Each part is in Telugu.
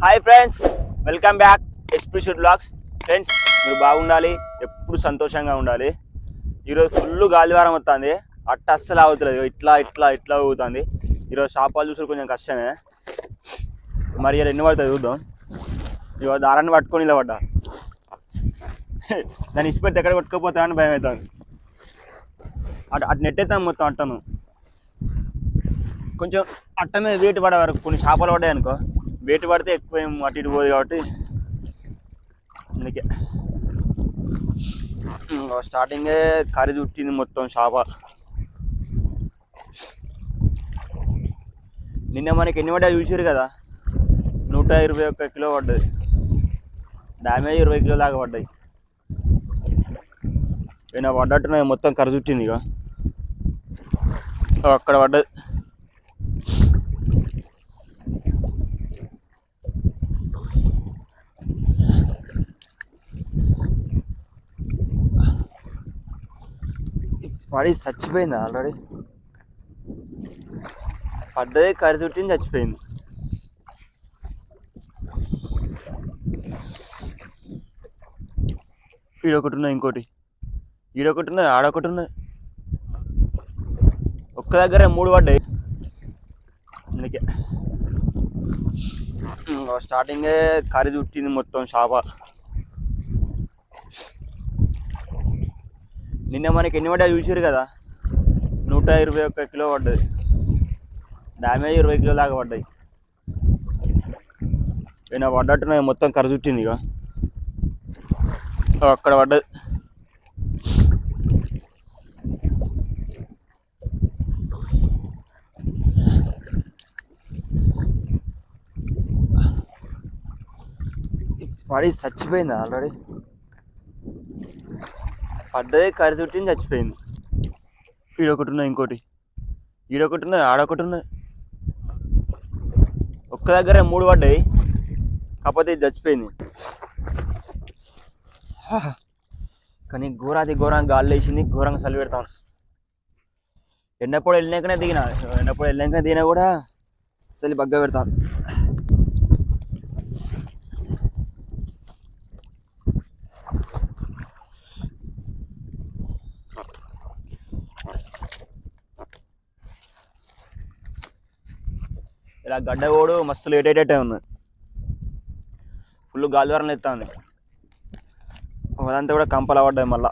హాయ్ ఫ్రెండ్స్ వెల్కమ్ బ్యాక్ ఎస్పీషూట్ బ్లాగ్స్ ఫ్రెండ్స్ మీరు బాగుండాలి ఎప్పుడు సంతోషంగా ఉండాలి ఈరోజు ఫుల్ గాలివారం వస్తుంది అట్ట అస్సలు ఆగుతలేదు ఇట్లా ఇట్లా ఇట్లా ఊగుతుంది ఈరోజు షాపాలు చూసుడు కొంచెం కష్టమే మరి ఇలా ఎన్ని పడుతుంది చూద్దాం ఇవాళ దారాన్ని పట్టుకొని ఇలా పడ్డా దాన్ని ఇచ్చిపెడితే ఎక్కడ పట్టుకోపోతా అని భయం అవుతుంది అటు అటు నెట్టేస్తాను మొత్తం అట్టను కొంచెం అట్ట మీద వేటు పడే వరకు కొన్ని చేపలు పడ్డాయి అనుకో వేటు పడితే ఎక్కువ ఏం అటు ఇటు పోదు కాబట్టి అందుకే ఇంకో స్టార్టింగే కర్రీ చుట్టింది మొత్తం చేప నిన్న మనకి ఎన్ని పడ్డాయి చూసారు కదా నూట ఇరవై ఒక్క కిలో పడ్డది డ్యామేజ్ ఇరవై కిలో దాకా పడ్డాయి ఈయన పడ్డట్టున్నాయి మొత్తం కర్రీ చుట్టింది ఇక అక్కడ పడ్డది పడి చచ్చిపోయింది ఆల్రెడీ పడ్డది కర్రీ చుట్టింది చచ్చిపోయింది ఈడొకటి ఉన్నది ఇంకోటి ఈడొకటి ఉన్నది ఆడొకటి ఉన్నది ఒక్క దగ్గర మూడు పడ్డాయి అందుకే ఇంకో స్టార్టింగే కర్రీ చుట్టింది మొత్తం చేప నిన్న మనకి ఎన్ని పడ్డాయి చూసారు కదా నూట ఇరవై ఒక్క కిలో పడ్డది డ్యామేజ్ ఇరవై కిలో దాకా పడ్డాయి ఈయన పడ్డట్టున్నాయి మొత్తం కర్రీ చుట్టింది ఇక అక్కడ పడ్డది పడి చచ్చిపోయింది ఆల్రెడీ పడ్డది కర్రీ చుట్టింది చచ్చిపోయింది ఈడొకటి ఉన్నది ఇంకోటి ఈడొకటి ఉన్నది ఆడొకటి ఉన్నది ఒక్క దగ్గర మూడు పడ్డాయి కాకపోతే ఇది చచ్చిపోయింది హా. కానీ ఘోరాది ఘోరంగా గాలి వేసింది ఘోరంగా చలి పెడతాను ఎండప్పుడు వెళ్ళినాకనే దిగిన ఎండప్పుడు వెళ్ళాకనే దిగినా కూడా చలి బగ్గ పెడతాను ఇలా గడ్డ కూడా మస్తు లేట్ అయ్యేటట్టే ఉంది ఫుల్ గాలివారం ఎత్తా ఉంది అదంతా కూడా కంపల పడ్డాయి మళ్ళా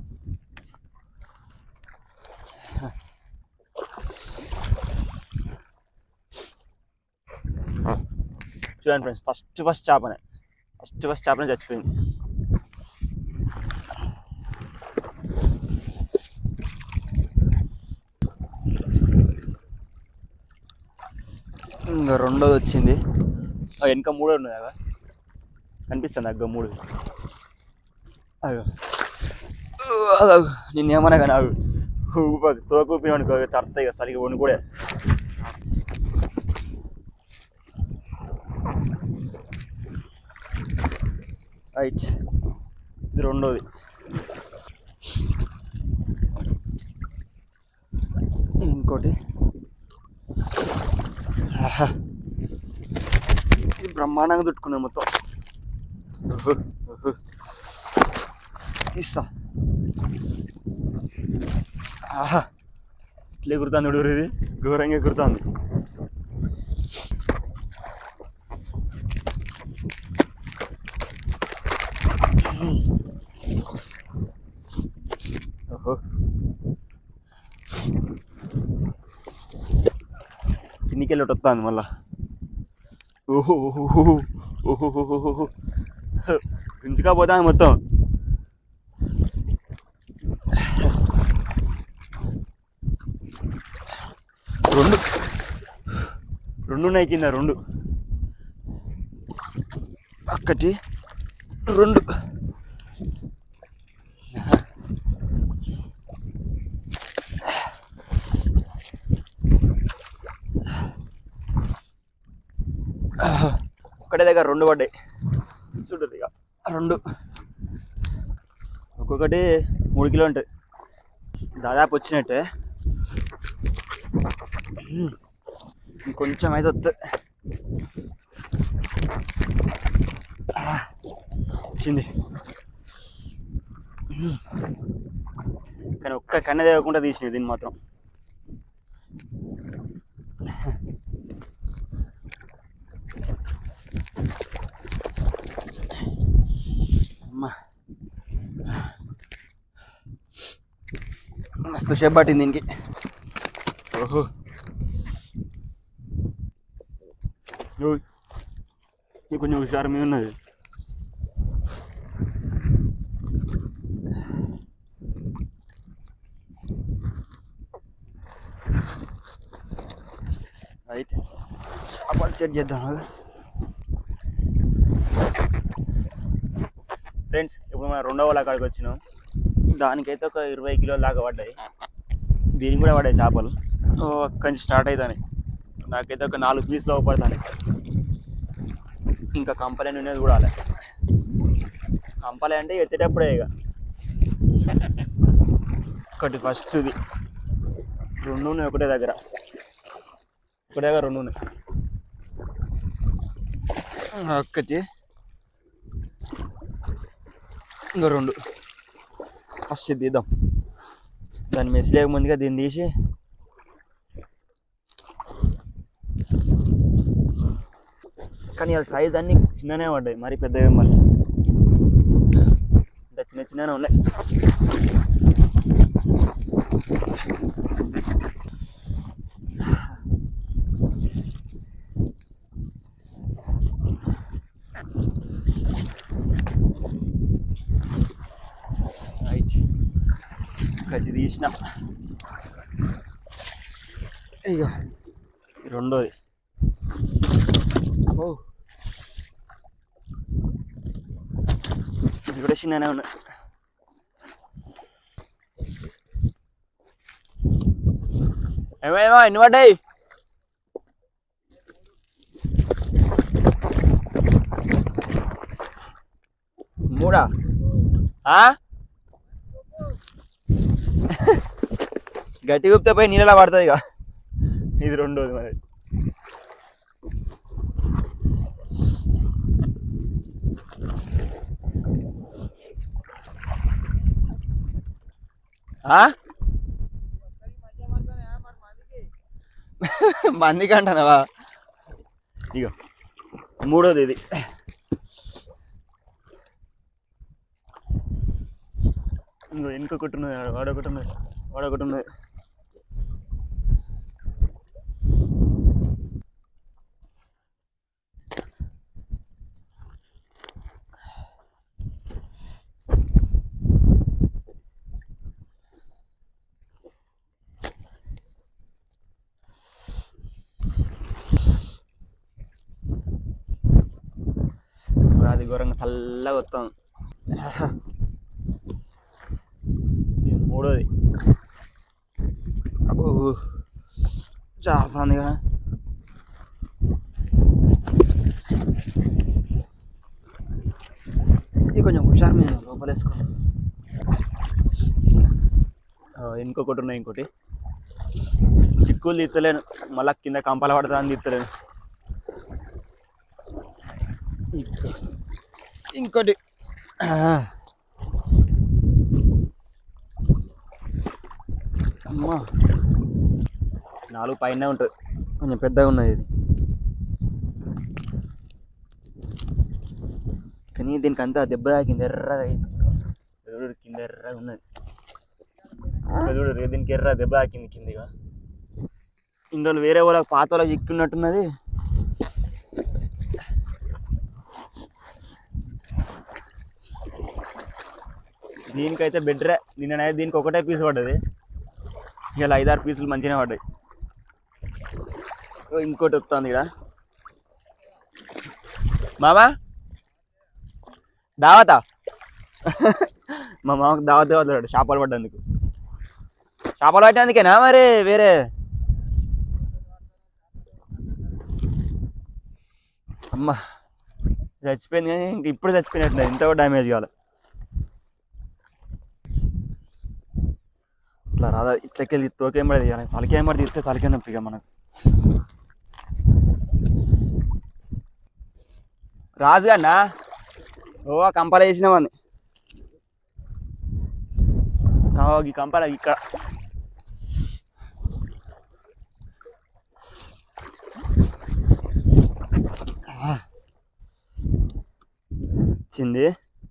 చూడండి ఫ్రెండ్స్ ఫస్ట్ ఫస్ట్ చేపనే ఫస్ట్ ఫస్ట్ చేపనే చచ్చిపోయింది ఇంకా రెండోది వచ్చింది ఆ, వెనక మూడో ఉన్నాయి కదా కనిపిస్తుంది అగ్గ మూడు అయ్యో నిన్నేమన్నా కానీ అవి తోకూపిన అనుకో తడతాయి ఇక సరిగా వండి కూడా రైట్ ఇది రెండోది ఇంకోటి ఆహా. ఇది బ్రహ్మాండంగా చుట్టుకున్నాం మొత్తం ఉహు, ఉహు. తీస్తా ఆహా ఇట్లే కురుతాంది ఉడుగురు ఇది ఘోరంగా కురుతాంది ఓహో కిందికి వస్తుంది మళ్ళా ఓహో ఓహో ఓహో గుంజుకా పోతాను మొత్తం రెండు రెండు ఉన్నాయి కింద రెండు ఒకటి రెండు ఒకటే దగ్గర రెండు పడ్డాయి చూడదు ఇక రెండు ఒక్కొక్కటి మూడు కిలో ఉంటుంది దాదాపు వచ్చినట్టే ఉమ్. ఇంకొంచెం అయితే వస్తుంది ఆ, వచ్చింది కానీ ఒక్క కన్నె తేగకుండా తీసినది దీన్ని మాత్రం అమ్మా మస్తు షేప్ పట్టింది దీనికి ఓహో ఓయ్. ఇది కొంచెం హుషారు మీద ఉన్నది రైట్ చేపలు సెట్ చేద్దాం ఫ్రెండ్స్ ఇప్పుడు మనం రెండవ వాళ్ళ కాడికి వచ్చినాం దానికైతే ఒక ఇరవై కిలోల దాకా పడ్డాయి దీనికి కూడా పడ్డాయి చేపలు ఓ, అక్కడి నుంచి స్టార్ట్ అవుతాయి నాకైతే ఒక నాలుగు పీసులు అవ్వబడతాయి ఇంకా కంపలే ఉండేది కూడా అలా కంపలే అంటే ఎత్తేటప్పుడే ఇక ఒకటి ఫస్ట్ ఇది రెండు ఉన్నాయి ఒకటే దగ్గర ఒకటే దగ్గర రెండు ఉన్నాయి ఒక్కటి ఇంకో రెండు ఫస్ట్ ఇది తీద్దాం దాన్ని మెస్ లేక ముందుగా దీన్ని తీసి కానీ అది సైజ్ అన్ని చిన్ననే పడ్డాయి మరి పెద్దగా మళ్ళీ ఇంకా చిన్న చిన్ననే ఉన్నాయి రైట్ ఒకటి తీసిన అయ్యో రెండోది అబ్బో ఇది కూడా చిన్ననే ఉన్నాయి ఏమో ఏమో ఎన్ని పడ్డాయి మూడా ఆ? గట్టి గుప్తే పోయి నీళ్ళలా పడుతుంది ఇక ఇది రెండోది మరి ఆ? మందికి అంటానవా ఇక మూడోది ఇది ఇంకో ఇంకొకటి ఉన్నది ఆడ, వాడొకటి ఉన్నది వాడొకటి ఉన్నది అది ఘోరంగా చల్లగా వస్తాం ఇది మూడోది అబ్బో చాలుతుందిగా ఇది కొంచెం హుషారు మీద లోపల వేసుకో ఆ, ఇంకొకటి ఉన్నాయి ఇంకోటి చిక్కులు తీస్తలేను మళ్ళా కింద కంపల పడతా అని తీస్తలేను ఇంకో- ఇంకోటి ఆ. అమ్మా నాలుగు పైన ఉంటుంది కొంచెం పెద్దగా ఉన్నది ఇది కానీ దీనికి అంతా దెబ్బ తాకింది ఎర్రగా అయింది చూడు కింద ఎర్రగా ఉన్నది ఇంకా చూడు రే దీనికి ఎర్ర దెబ్బ తాకింది కిందిగా ఇందులో వేరే వాళ్ళకి పాత వాళ్ళకి చిక్కున్నట్టున్నది దీనికైతే బెటరే నిన్ననైతే దీనికి ఒకటే పీస్ పడ్డది ఇలా ఐదారు పీసులు మంచిగానే పడ్డాయి ఓ, ఇంకోటి వస్తుంది ఇక్కడ మామా దావతా మా మామకు దావత్ వద్దాడు చేపలు పడ్డందుకు చేపలు పట్టేందుకేనా మరి వేరే అమ్మా చచ్చిపోయింది కానీ ఇంక ఇప్పుడు చచ్చిపోయినట్టు ఇంత కూడా డ్యామేజ్ కావాలి ఇట్లా రాదా ఇట్లకెళ్ళి తోకేమడి తీయాలి తలకేమడి తీస్తే తలకే నొప్పి ఇక మనకు రాజుగా అన్నా ఓ ఆ కంపల వేసినామని ఈ కంపల ఇక్కడ ఆ. వచ్చింది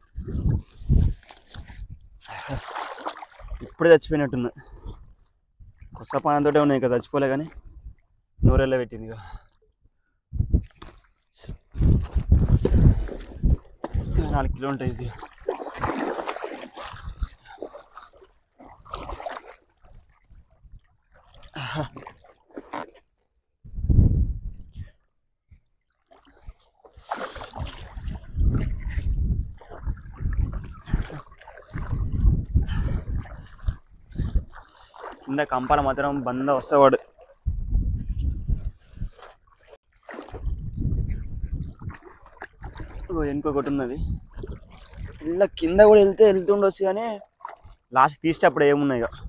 ఇప్పుడే చచ్చిపోయినట్టుంది కొత్త పానంతోటే ఉన్నాయి ఇంకా చచ్చిపోలే కానీ నూరెళ్ళ పెట్టింది ఇక నాలుగు కిలో ఉంటాయి ఇది కింద కంపల మాత్రం బంద వస్తేవాడు ఇంకొకటి ఉన్నది ఇలా కింద కూడా వెళ్తే వెళ్తుండొచ్చు కానీ లాస్ట్ తీస్తే అప్పుడు ఏమున్నాయి ఇక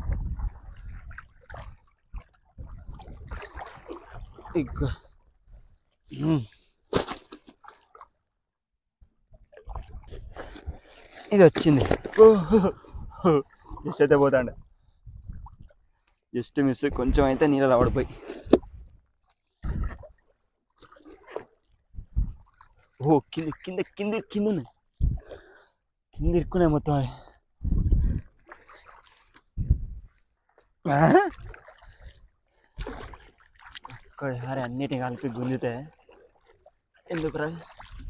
ఇక ఉమ్. ఇది వచ్చింది జస్ట్ అయితే పోతాండే జస్ట్ మిస్ కొంచెం అయితే నీళ్ళ పడిపోయి ఓ కింద కింద కింద కింద ఉన్నాయి కింద ఇరుక్కున్నాయి మొత్తం అవి ఆ? ఒక్కసారి అన్నిటిని కలిపి గుంజితే ఎందుకు రా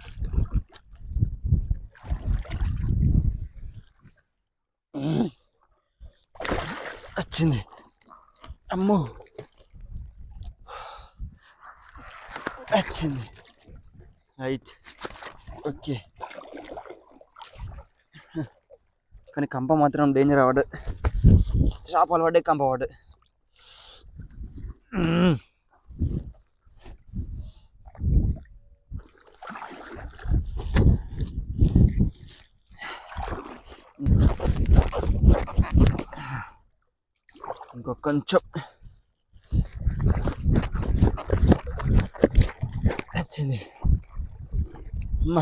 వచ్చింది అమ్మో వచ్చింది రైట్ ఓకే కానీ కంప మాత్రం డేంజర్ అవ్వడు చేపలు పడ్డే కంప పడ్డు ఇంకొక కొంచెం వచ్చింది అమ్మా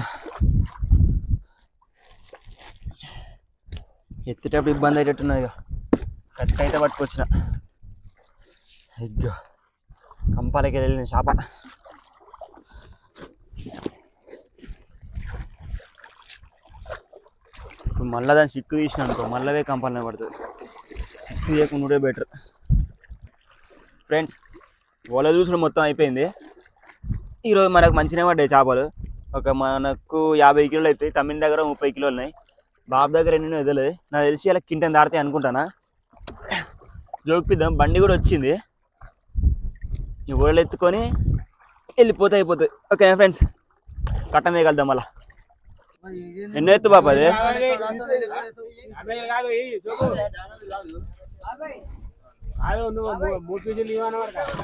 ఎత్తేటప్పుడు ఇబ్బంది అయ్యేటట్టున్నది ఇక కట్ అయితే పట్టుకొచ్చిన అయ్యో కంపాలకి వెళ్ళిన చేప ఇప్పుడు మళ్ళీ దాన్ని సిక్కు తీసిన అనుకో మళ్ళీ కంపాలనే పడుతుంది సిక్కు తీయకుండా బెటర్ ఫ్రెండ్స్ ఓల చూసిన మొత్తం అయిపోయింది ఈరోజు మనకు మంచిగా పడ్డాయి చేపలు ఒక మనకు యాభై కిలోలు అవుతాయి తమిళ దగ్గర ముప్పై కిలోలు ఉన్నాయి బాబు దగ్గర ఎన్నో ఎదలేదు నాకు తెలిసి ఇలా కింటని దాడితే అనుకుంటానా జోకిపిద్దాం బండి కూడా వచ్చింది ఈ ఓడలు ఎత్తుకొని వెళ్ళిపోతే అయిపోతుంది ఓకే ఫ్రెండ్స్ కట్ట మీద కలుద్దాం మళ్ళా ఎన్నో ఎత్తు బాబా అది మూడు పీసులు ఇవ్వను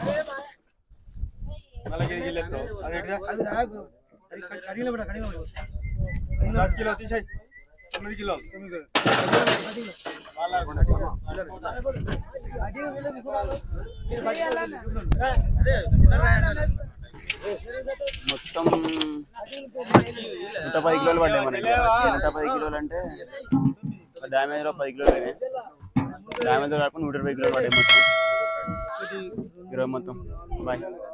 दस किलो తీసేయ్ తొమ్మిది కిలోలు మొత్తం నూట పది కిలోలు పడ్డాయి మనకి నూట పది కిలోలు అంటే డ్యామేజ్ లో పది కిలోలు అయినాయి డ్యామేజ్ కాకుండా నూట ఇరవై కిలోలు పడ్డాయి మొత్తం ఇరవై మొత్తం బాయ్